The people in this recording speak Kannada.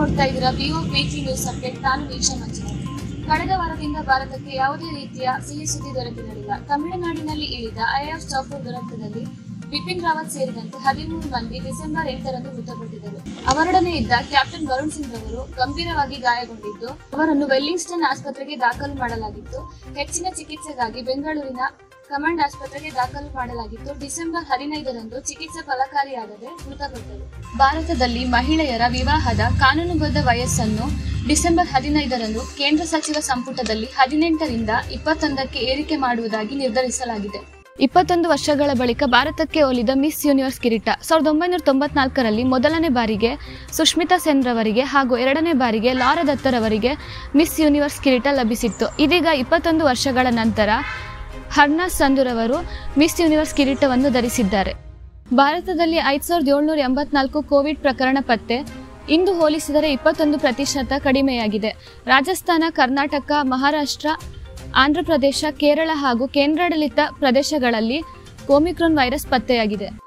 ನೋಡ್ತಾ ಇದ್ದೀರಾ ವಿವೋ ವೀಕ್ಲಿ ನ್ಯೂಸ್ ಅಪ್ಡೇಟ್ ನಾನು ವೀಕ್ಷಾ ಮಂಜುನಾಥ್ ಕಳೆದ ವಾರದಿಂದ ಭಾರತಕ್ಕೆ ಯಾವುದೇ ರೀತಿಯ ಸಿಹಿ ಸುದ್ದಿ ದೊರೆತಿರಲಿಲ್ಲ ತಮಿಳುನಾಡಿನಲ್ಲಿ ಇಳಿದ ಐಎಫ್ ಚಾಪೂರ್ ದುರಂತದಲ್ಲಿ ಬಿಪಿನ್ ರಾವತ್ ಸೇರಿದಂತೆ ಹದಿಮೂರು ಮಂದಿ ಡಿಸೆಂಬರ್ ಎಂಟರಂದು ಮೃತಪಟ್ಟಿದ್ದರು ಅವರೊಡನೆ ಇದ್ದ ಕ್ಯಾಪ್ಟನ್ ವರುಣ್ ಸಿಂಗ್ ಅವರು ಗಂಭೀರವಾಗಿ ಗಾಯಗೊಂಡಿದ್ದು ಅವರನ್ನು ವೆಲ್ಲಿಂಗ್ಸ್ಟನ್ ಆಸ್ಪತ್ರೆಗೆ ದಾಖಲು ಮಾಡಲಾಗಿತ್ತು ಹೆಚ್ಚಿನ ಚಿಕಿತ್ಸೆಗಾಗಿ ಬೆಂಗಳೂರಿನ ಕಮಾಂಡ್ ಆಸ್ಪತ್ರೆಗೆ ದಾಖಲು ಮಾಡಲಾಗಿತ್ತು ಡಿಸೆಂಬರ್ ಹದಿನೈದರಂದು ಚಿಕಿತ್ಸೆ ಫಲಕಾರಿಯಾಗದೆ ಮೃತಪಟ್ಟರು ಭಾರತದಲ್ಲಿ ಮಹಿಳೆಯರ ವಿವಾಹದ ಕಾನೂನುಬದ್ಧ ವಯಸ್ಸನ್ನು ಡಿಸೆಂಬರ್ ಹದಿನೈದರಂದು ಕೇಂದ್ರ ಸಚಿವ ಸಂಪುಟದಲ್ಲಿ ಹದಿನೆಂಟರಿಂದ ಇಪ್ಪತ್ತೊಂದಕ್ಕೆ ಏರಿಕೆ ಮಾಡುವುದಾಗಿ ನಿರ್ಧರಿಸಲಾಗಿದೆ ಇಪ್ಪತ್ತೊಂದು ವರ್ಷಗಳ ಬಳಿಕ ಭಾರತಕ್ಕೆ ಒಲಿದ ಮಿಸ್ ಯೂನಿವರ್ಸ್ ಕಿರೀಟ ಸಾವಿರದ ಒಂಬೈನೂರ ತೊಂಬತ್ನಾಲ್ಕರಲ್ಲಿ ಮೊದಲನೇ ಬಾರಿಗೆ ಸುಷ್ಮಿತಾ ಸೆನ್ ರವರಿಗೆ ಹಾಗೂ ಎರಡನೇ ಬಾರಿಗೆ ಲಾರಾ ದತ್ತರವರಿಗೆ ಮಿಸ್ ಯೂನಿವರ್ಸ್ ಕಿರೀಟ ಲಭಿಸಿತ್ತು ಇದೀಗ ಇಪ್ಪತ್ತೊಂದು ವರ್ಷಗಳ ನಂತರ ಹರ್ನಾಸ್ ಸಂಧುರವರು ಮಿಸ್ ಯೂನಿವರ್ಸ್ ಕಿರೀಟವನ್ನು ಧರಿಸಿದ್ದಾರೆ ಭಾರತದಲ್ಲಿ ಐದು ಸಾವಿರದ ಏಳ್ನೂರ ಎಂಬತ್ನಾಲ್ಕು ಕೋವಿಡ್ ಪ್ರಕರಣ ಪತ್ತೆ ಇಂದು ಹೋಲಿಸಿದರೆ ಇಪ್ಪತ್ತೊಂದು ಪ್ರತಿಶತ ಕಡಿಮೆಯಾಗಿದೆ ರಾಜಸ್ಥಾನ ಕರ್ನಾಟಕ ಮಹಾರಾಷ್ಟ್ರ ಆಂಧ್ರಪ್ರದೇಶ ಕೇರಳ ಹಾಗೂ ಕೇಂದ್ರಾಡಳಿತ ಪ್ರದೇಶಗಳಲ್ಲಿ ಓಮಿಕ್ರಾನ್ ವೈರಸ್ ಪತ್ತೆಯಾಗಿದೆ